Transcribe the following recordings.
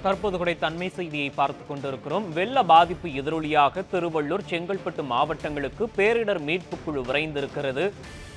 தற்போது கூட தன்மை செய்தியை பார்த்துக் கொண்டிருக்கிறோம் வெள்ள பாதிப்பு எதிரொலியாக திருவள்ளூர் செங்கல்பட்டு மாவட்டங்களுக்கு பேரிடர் மீட்புக் குழு விரைந்திருக்கிறது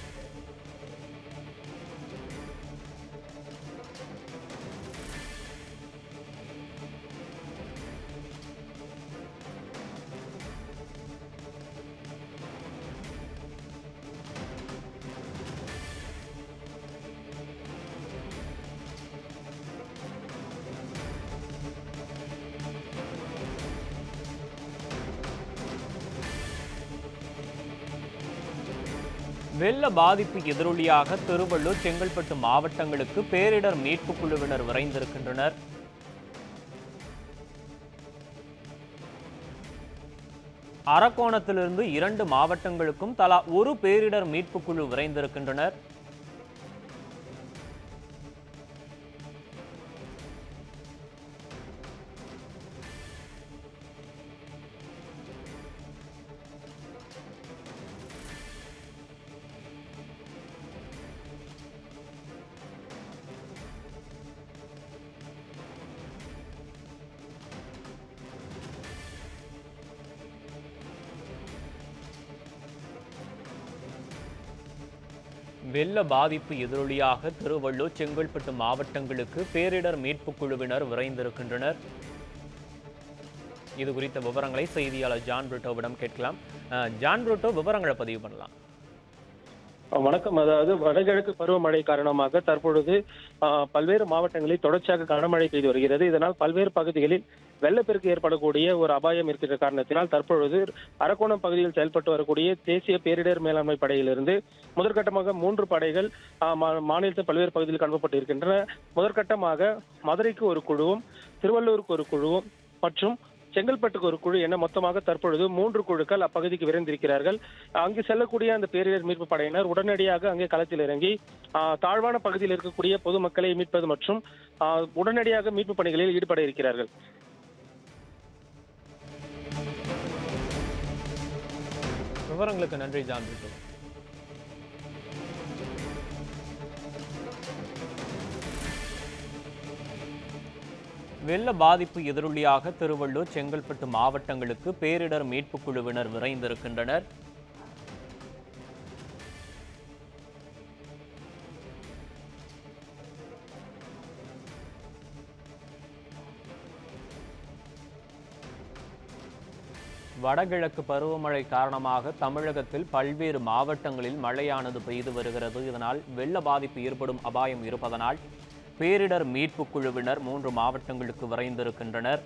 வெள்ள பாதிப்பு எதிரொலியாக திருவள்ளூர் செங்கல்பட்டு மாவட்டங்களுக்கு பேரிடர் மீட்புக் குழுவினர் விரைந்திருக்கின்றனர் அரக்கோணத்திலிருந்து இரண்டு மாவட்டங்களுக்கும் தலா ஒரு பேரிடர் மீட்புக் குழு விரைந்திருக்கின்றனர் வெள்ள பாதிப்பு எதிரொலியாக திருவள்ளூர் செங்கல்பட்டு மாவட்டங்களுக்கு பேரிடர் மீட்புக் குழுவினர் விரைந்திருக்கின்றனர் இது குறித்த விவரங்களை செய்தியாளர் ஜான் புரூட்டோவிடம் கேட்கலாம் அஹ், ஜான் புரூட்டோ விவரங்களை பதிவு பண்ணலாம் வணக்கம் அதாவது வடகிழக்கு பருவமழை காரணமாக தற்பொழுது ஆஹ், பல்வேறு மாவட்டங்களில் தொடர்ச்சியாக கனமழை பெய்து வருகிறது இதனால் பல்வேறு பகுதிகளில் வெள்ளப்பெருக்கு ஏற்படக்கூடிய ஒரு அபாயம் இருக்கின்ற காரணத்தினால் தற்பொழுது அரக்கோணம் பகுதியில் செயல்பட்டு வரக்கூடிய தேசிய பேரிடர் மேலாண்மை படையிலிருந்து முதற்கட்டமாக மூன்று படைகள் ஆஹ், மா- மாநிலத்தின் பல்வேறு பகுதிகளில் அனுப்பப்பட்டு இருக்கின்றன முதற்கட்டமாக மதுரைக்கு ஒரு குழுவும் திருவள்ளூருக்கு ஒரு குழுவும் மற்றும் செங்கல்பட்டுக்கு ஒரு குழு என மொத்தமாக தற்பொழுது மூன்று குழுக்கள் அப்பகுதிக்கு விரைந்திருக்கிறார்கள் அங்கு செல்லக்கூடிய அந்த பேரிடர் மீட்பு படையினர் உடனடியாக அங்கே களத்தில் இறங்கி ஆ, தாழ்வான பகுதியில் இருக்கக்கூடிய பொதுமக்களை மீட்பது மற்றும் ஆ, உடனடியாக மீட்பு பணிகளில் ஈடுபட இருக்கிறார்கள் விவரங்களுக்கு நன்றி ஜான் புரூட்டோ வெள்ள பாதிப்பு எதிரொலியாக திருவள்ளூர் செங்கல்பட்டு மாவட்டங்களுக்கு பேரிடர் மீட்புக் குழுவினர் விரைந்திருக்கின்றனர் வடகிழக்கு பருவமழை காரணமாக தமிழகத்தில் பல்வேறு மாவட்டங்களில் மழையானது பெய்து வருகிறது இதனால் வெள்ள பாதிப்பு ஏற்படும் அபாயம் இருப்பதனால் பேரிடர் மீட்புக் குழுவினர் மூன்று மாவட்டங்களுக்கு விரைந்திருக்கின்றனர்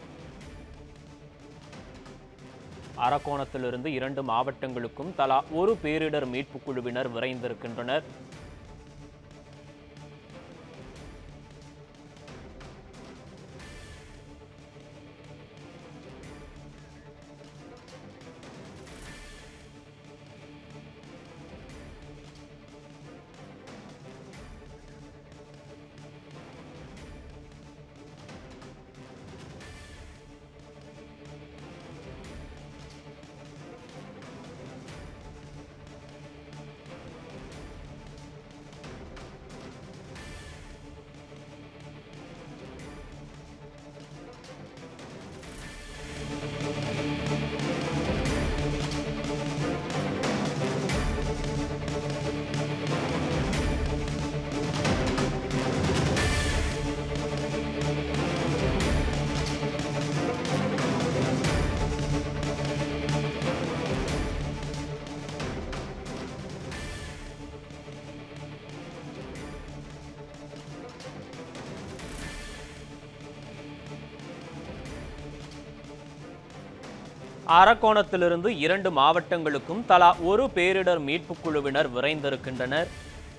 அரக்கோணத்திலிருந்து இரண்டு மாவட்டங்களுக்கும் தலா ஒரு பேரிடர் மீட்புக் குழுவினர் விரைந்திருக்கின்றனர் அரக்கோணத்திலிருந்து இரண்டு மாவட்டங்களுக்கும் தலா ஒரு பேரிடர் மீட்புக் குழுவினர் விரைந்திருக்கின்றனர்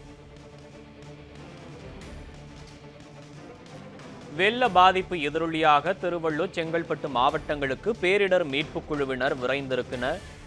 வெள்ள பாதிப்பு எதிரொலியாக திருவள்ளூர் செங்கல்பட்டு மாவட்டங்களுக்கு பேரிடர் மீட்புக் குழுவினர் விரைந்திருக்கின்றனர்